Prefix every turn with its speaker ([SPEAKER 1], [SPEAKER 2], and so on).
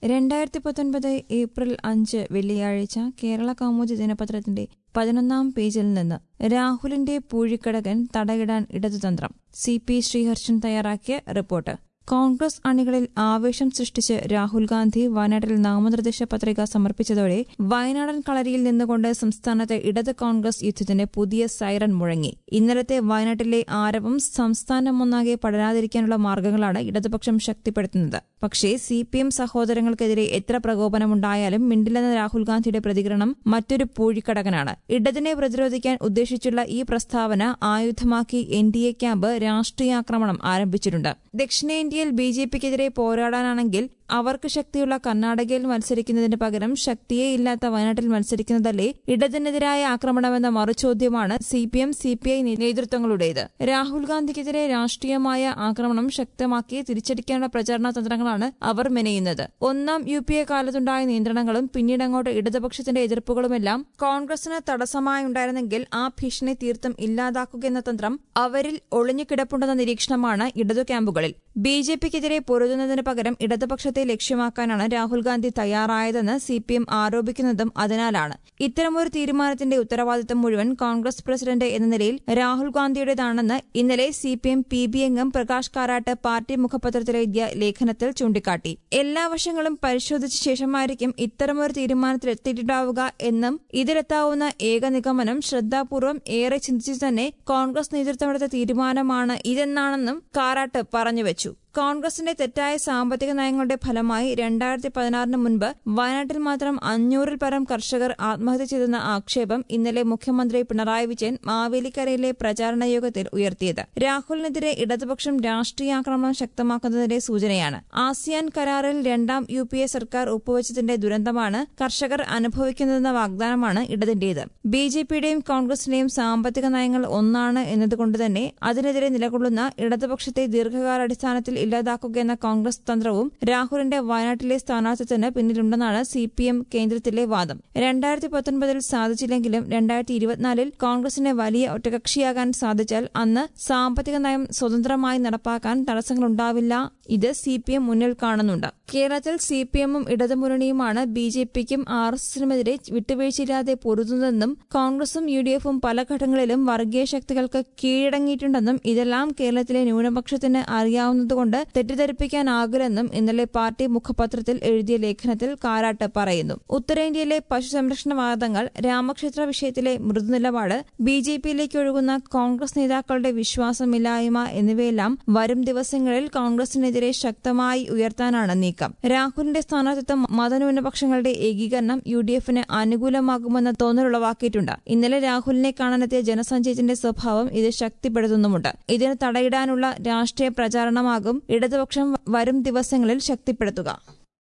[SPEAKER 1] രണ്ടായിരത്തി പത്തൊൻപത് ഏപ്രിൽ അഞ്ച് വെള്ളിയാഴ്ച കേരള കൗമുദി ദിനപത്രത്തിന്റെ പതിനൊന്നാം പേജിൽ നിന്ന് രാഹുലിന്റെ പൂഴിക്കടകൻ തടയിടാൻ ഇടതുതന്ത്രം സി പി ശ്രീഹർഷൻ തയ്യാറാക്കിയ റിപ്പോർട്ട് കോൺഗ്രസ് അണികളിൽ ആവേശം സൃഷ്ടിച്ച് രാഹുൽ ഗാന്ധി വയനാട്ടിൽ നാമനിർദ്ദേശ പത്രിക സമർപ്പിച്ചതോടെ വയനാടൻ കളരിയിൽ നിന്നുകൊണ്ട് സംസ്ഥാനത്തെ ഇടത് കോൺഗ്രസ് യുദ്ധത്തിന് പുതിയ സൈറൺ മുഴങ്ങി ഇന്നലത്തെ വയനാട്ടിലെ ആരവം സംസ്ഥാനമൊന്നാകെ പടരാതിരിക്കാനുള്ള മാർഗങ്ങളാണ് ഇടതുപക്ഷം ശക്തിപ്പെടുത്തുന്നത് പക്ഷേ സി പി എം സഹോദരങ്ങൾക്കെതിരെ എത്ര പ്രകോപനമുണ്ടായാലും മിണ്ടില്ലെന്ന രാഹുൽ ഗാന്ധിയുടെ പ്രതികരണം മറ്റൊരു പൂഴിക്കടകനാണ് ഇടതിനെ പ്രതിരോധിക്കാൻ ഉദ്ദേശിച്ചുള്ള ഈ പ്രസ്താവന ആയുധമാക്കി എൻ ഡി എ ക്യാമ്പ് രാഷ്ട്രീയാക്രമണം ആരംഭിച്ചിട്ടുണ്ട് ദക്ഷിണേന്ത്യയിൽ ബി ജെ പിക്കെതിരെ പോരാടാനാണെങ്കിൽ അവർക്ക് ശക്തിയുള്ള കർണാടകയിൽ മത്സരിക്കുന്നതിന് പകരം ശക്തിയേ ഇല്ലാത്ത വയനാട്ടിൽ മത്സരിക്കുന്നതല്ലേ ഇടതിനെതിരായ ആക്രമണമെന്ന മറുചോദ്യമാണ് C P M C P I നേതൃത്വങ്ങളുടേത് രാഹുൽ ഗാന്ധിക്കെതിരെ രാഷ്ട്രീയമായ ആക്രമണം ശക്തമാക്കി തിരിച്ചടിക്കാനുള്ള പ്രചാരണ തന്ത്രങ്ങളാണ് അവർ മെനയുന്നത് ഒന്നാം യു പി എ കാലത്തുണ്ടായ നിയന്ത്രണങ്ങളും പിന്നീടങ്ങോട്ട് ഇടതുപക്ഷത്തിന്റെ എതിർപ്പുകളുമെല്ലാം കോൺഗ്രസിന് തടസ്സമായുണ്ടായിരുന്നെങ്കിൽ ആ ഭീഷണി തീർത്തും ഇല്ലാതാക്കുകയെന്ന തന്ത്രം അവരിൽ ഒളിഞ്ഞുകിടപ്പുണ്ടെന്ന നിരീക്ഷണമാണ് ഇടതു ക്യാമ്പുകളിൽ ബി ജെ പിക്കെതിരെ പൊരുതുന്നതിന് പകരം ഇടതുപക്ഷത്തെ ലക്ഷ്യമാക്കാനാണ് രാഹുൽ ഗാന്ധി തയ്യാറായതെന്ന് സി പി എം ആരോപിക്കുന്നതും അതിനാലാണ് ഇത്തരമൊരു തീരുമാനത്തിന്റെ ഉത്തരവാദിത്തം മുഴുവൻ കോൺഗ്രസ് പ്രസിഡന്റ് എന്ന നിലയിൽ രാഹുൽ ഗാന്ധിയുടേതാണെന്ന് ഇന്നലെ C P M P B അംഗം പ്രകാശ് കാരാട്ട് പാർട്ടി മുഖപത്രത്തിലെഴുതിയ ലേഖനത്തിൽ ചൂണ്ടിക്കാട്ടി എല്ലാ വശങ്ങളും പരിശോധിച്ച ശേഷമായിരിക്കും ഇത്തരമൊരു തീരുമാനത്തിലെത്തിയിട്ടുണ്ടാവുക എന്നും ഇതിലെത്താവുന്ന ഏക നിഗമനം ശ്രദ്ധാപൂർവം ഏറെ ചിന്തിച്ചു തന്നെ കോൺഗ്രസ് നേതൃത്വമെടുത്ത തീരുമാനമാണ് ഇതെന്നാണെന്നും കാരാട്ട് പറഞ്ഞുവച്ചു കോൺഗ്രസിന്റെ തെറ്റായ സാമ്പത്തിക നയങ്ങളുടെ ഫലമായി രണ്ടായിരത്തി പതിനാറിന് മുൻപ് വയനാട്ടിൽ മാത്രം അഞ്ഞൂറിൽ പരം കർഷകർ ആത്മഹത്യ ചെയ്തെന്ന ആക്ഷേപം ഇന്നലെ മുഖ്യമന്ത്രി പിണറായി വിജയൻ മാവേലിക്കരയിലെ പ്രചാരണ യോഗത്തിൽ ഉയർത്തിയത് രാഹുലിനെതിരെ ഇടതുപക്ഷം രാഷ്ട്രീയാക്രമണം ശക്തമാക്കുന്നതിന്റെ സൂചനയാണ് ആസിയാൻ കരാറിൽ രണ്ടാം യു പി എ സർക്കാർ ഒപ്പുവച്ചതിന്റെ ദുരന്തമാണ് കർഷകർ അനുഭവിക്കുന്നതെന്ന വാഗ്ദാനമാണ് ഇടതിന്റേത് ബി ജെ പിയുടെയും കോൺഗ്രസിന്റെയും സാമ്പത്തിക നയങ്ങൾ ഒന്നാണ് എന്നതുകൊണ്ട് തന്നെ അതിനെതിരെ നിലകൊള്ളുന്ന ഇടതുപക്ഷത്തെ ദീർഘകാലാടിസ്ഥാനത്തിൽ ഇല്ലാതാക്കുകയെന്ന കോൺഗ്രസ് തന്ത്രവും രാഹുലിന്റെ വയനാട്ടിലെ സ്ഥാനാർത്ഥിത്വത്തിന് പിന്നിലുണ്ടെന്നാണ് സി പി എം കേന്ദ്രത്തിലെ വാദം രണ്ടായിരത്തി പത്തൊൻപതിൽ സാധിച്ചില്ലെങ്കിലും രണ്ടായിരത്തി ഇരുപത്തിനാലിൽ കോൺഗ്രസിന് വലിയ ഒറ്റകക്ഷിയാകാൻ സാധിച്ചാൽ അന്ന് സാമ്പത്തിക നയം സ്വതന്ത്രമായി നടപ്പാക്കാൻ തടസ്സങ്ങളുണ്ടാവില്ല ഇത് സി പി എം മുന്നിൽ കാണുന്നുണ്ട് കേരളത്തിൽ സി പി എമ്മും ഇടതുമുന്നണിയുമാണ് ബി ജെ പിക്കും ആർ എസ് എസിനുമെതിരെ വിട്ടുവീഴ്ചയില്ലാതെ പൊരുതുന്നതെന്നും കോൺഗ്രസും യു ഡി എഫും പല ഘട്ടങ്ങളിലും വർഗീയ ശക്തികൾക്ക് കീഴടങ്ങിയിട്ടുണ്ടെന്നും ഇതെല്ലാം കേരളത്തിലെ ന്യൂനപക്ഷത്തിന് അറിയാവുന്നതുകൊണ്ട് തെറ്റിദ്ധരിപ്പിക്കാനാകില്ലെന്നും ഇന്നലെ പാർട്ടി മുഖപത്രത്തിൽ എഴുതിയ ലേഖനത്തിൽ കാരാട്ട് പറയുന്നു ഉത്തരേന്ത്യയിലെ പശുസംരക്ഷണവാദങ്ങൾ രാമക്ഷേത്ര വിഷയത്തിലെ മൃദുനിലപാട് ബി ജെ പിയിലേക്ക് ഒഴുകുന്ന കോൺഗ്രസ് നേതാക്കളുടെ വിശ്വാസമില്ലായ്മ എന്നിവയെല്ലാം വരും ദിവസങ്ങളിൽ കോൺഗ്രസിനെതിരെ ശക്തമായി ഉയർത്താനാണ് നീക്കം രാഹുലിന്റെ സ്ഥാനാർത്ഥിത്വം മതന്യൂനപക്ഷങ്ങളുടെ ഏകീകരണം യു ഡി എഫിന് അനുകൂലമാകുമെന്ന തോന്നലുളവാക്കിയിട്ടുണ്ട് ഇന്നലെ രാഹുലിനെ കാണാനെത്തിയ ജനസഞ്ചയത്തിന്റെ സ്വഭാവം ഇത് ശക്തിപ്പെടുത്തുന്നുമുണ്ട് ഇതിന് തടയിടാനുള്ള രാഷ്ട്രീയ പ്രചാരണമാകും ഇടതുപക്ഷം വരും ദിവസങ്ങളിൽ ശക്തിപ്പെടുത്തുക